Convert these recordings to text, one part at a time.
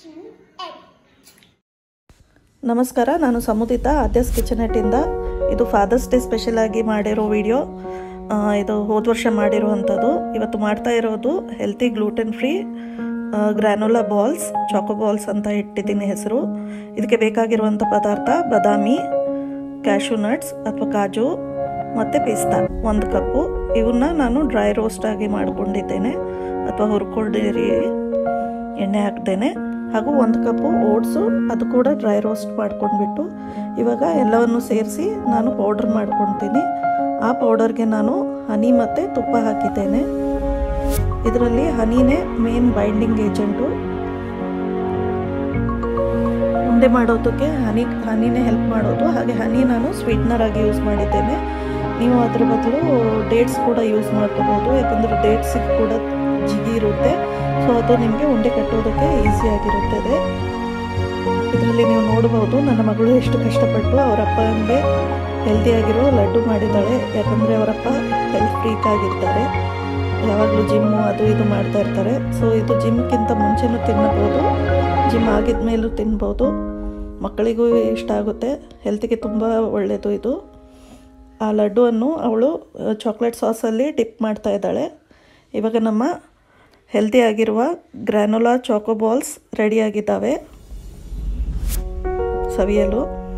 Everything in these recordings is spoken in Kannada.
Kitchen Egg. ನಮಸ್ಕಾರ ನಾನು ಸಮುದಿತ ಆದ್ಯಸ್ ಕಿಚನೆಟ್ಟಿಂದ ಇದು ಫಾದರ್ಸ್ ಡೇ ಸ್ಪೆಷಲ್ ಆಗಿ ಮಾಡಿರೋ ವಿಡಿಯೋ ಆ, ಇದು ಹೋದ ವರ್ಷ ಮಾಡಿರುವಂಥದ್ದು ಇವತ್ತು ಮಾಡ್ತಾ ಇರೋದು healthy gluten free granola balls choco balls ಅಂತ ಇಟ್ಟಿದ್ದೀನಿ ಹೆಸರು ಇದಕ್ಕೆ ಬೇಕಾಗಿರುವಂಥ ಪದಾರ್ಥ ಬಾದಾಮಿ ಕ್ಯಾಶು ನಟ್ಸ್ ಅಥವಾ ಕಾಜು ಮತ್ತು ಪಿಸ್ತಾ ಒಂದು ಕಪ್ಪು ಇವನ್ನ ನಾನು ಡ್ರೈ ರೋಸ್ಟ್ ಆಗಿ ಮಾಡಿಕೊಂಡಿದ್ದೇನೆ ಅಥವಾ ಹುರ್ಕೊಂಡಿರಿ ಎಣ್ಣೆ ಹಾಕ್ದೇನೆ ಹಾಗೂ ಒಂದು ಕಪ್ಪು ಓಟ್ಸು ಅದು ಕೂಡ ಡ್ರೈ ರೋಸ್ಟ್ ಮಾಡ್ಕೊಂಡ್ಬಿಟ್ಟು ಇವಾಗ ಎಲ್ಲವನ್ನು ಸೇರಿಸಿ ನಾನು ಪೌಡರ್ ಮಾಡ್ಕೊಳ್ತೀನಿ ಆ ಪೌಡರ್ಗೆ ನಾನು ಹನಿ ಮತ್ತು ತುಪ್ಪ ಹಾಕಿದ್ದೇನೆ ಇದರಲ್ಲಿ ಹನಿನೇ ಮೇನ್ ಬೈಂಡಿಂಗ್ ಏಜೆಂಟು ಉಂಡೆ ಮಾಡೋದಕ್ಕೆ ಹನಿ ಹನಿನೇ ಹೆಲ್ಪ್ ಮಾಡೋದು ಹಾಗೆ ಹನಿ ನಾನು ಸ್ವೀಟ್ನರ್ ಆಗಿ ಯೂಸ್ ಮಾಡಿದ್ದೇನೆ ನೀವು ಅದ್ರ ಬದಲು ಡೇಟ್ಸ್ ಕೂಡ ಯೂಸ್ ಮಾಡ್ಕೋಬೋದು ಯಾಕಂದರೆ ಡೇಟ್ಸಿಗೆ ಕೂಡ ಜಿಗಿ ಇರುತ್ತೆ ಸೊ ಅದು ನಿಮಗೆ ಉಂಡೆ ಕಟ್ಟೋದಕ್ಕೆ ಈಸಿಯಾಗಿರುತ್ತದೆ ಇದರಲ್ಲಿ ನೀವು ನೋಡ್ಬೋದು ನನ್ನ ಮಗಳು ಎಷ್ಟು ಕಷ್ಟಪಟ್ಟು ಅವರ ಅಪ್ಪನಿಗೆ ಹೆಲ್ದಿಯಾಗಿರೋ ಲಡ್ಡು ಮಾಡಿದ್ದಾಳೆ ಯಾಕಂದರೆ ಅವರಪ್ಪ ಹೆಲ್ತ್ ಫ್ರೀಕ್ ಆಗಿರ್ತಾರೆ ಯಾವಾಗಲೂ ಜಿಮ್ಮು ಅದು ಇದು ಮಾಡ್ತಾ ಇರ್ತಾರೆ ಸೊ ಇದು ಜಿಮ್ಗಿಂತ ಮುಂಚೆನೂ ತಿನ್ನಬಹುದು ಜಿಮ್ ಆಗಿದ ಮೇಲೂ ತಿನ್ಬೋದು ಮಕ್ಕಳಿಗೂ ಇಷ್ಟ ಆಗುತ್ತೆ ಹೆಲ್ತಿಗೆ ತುಂಬ ಒಳ್ಳೆಯದು ಇದು ಆ ಲಡ್ಡುವನ್ನು ಅವಳು ಚಾಕ್ಲೇಟ್ ಸಾಸಲ್ಲಿ ಡಿಪ್ ಮಾಡ್ತಾ ಇದ್ದಾಳೆ ಇವಾಗ ನಮ್ಮ ಹೆಲ್ದಿ ಆಗಿರುವ ಗ್ರ್ಯಾನುಲಾ ಚಾಕೋ ಬಾಲ್ಸ್ ರೆಡಿಯಾಗಿದ್ದಾವೆ ಸವಿಯಲು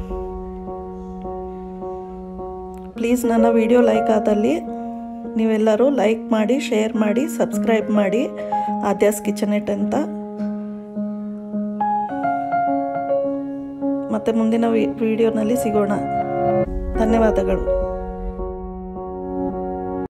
ಪ್ಲೀಸ್ ನನ್ನ ವಿಡಿಯೋ ಲೈಕ್ ಆದಲ್ಲಿ ನೀವೆಲ್ಲರೂ ಲೈಕ್ ಮಾಡಿ ಶೇರ್ ಮಾಡಿ ಸಬ್ಸ್ಕ್ರೈಬ್ ಮಾಡಿ ಆದ್ಯಾಸ್ ಕಿಚನೆಟ್ ಅಂತ ಮತ್ತೆ ಮುಂದಿನ ವಿಡಿಯೋನಲ್ಲಿ ಸಿಗೋಣ ಧನ್ಯವಾದಗಳು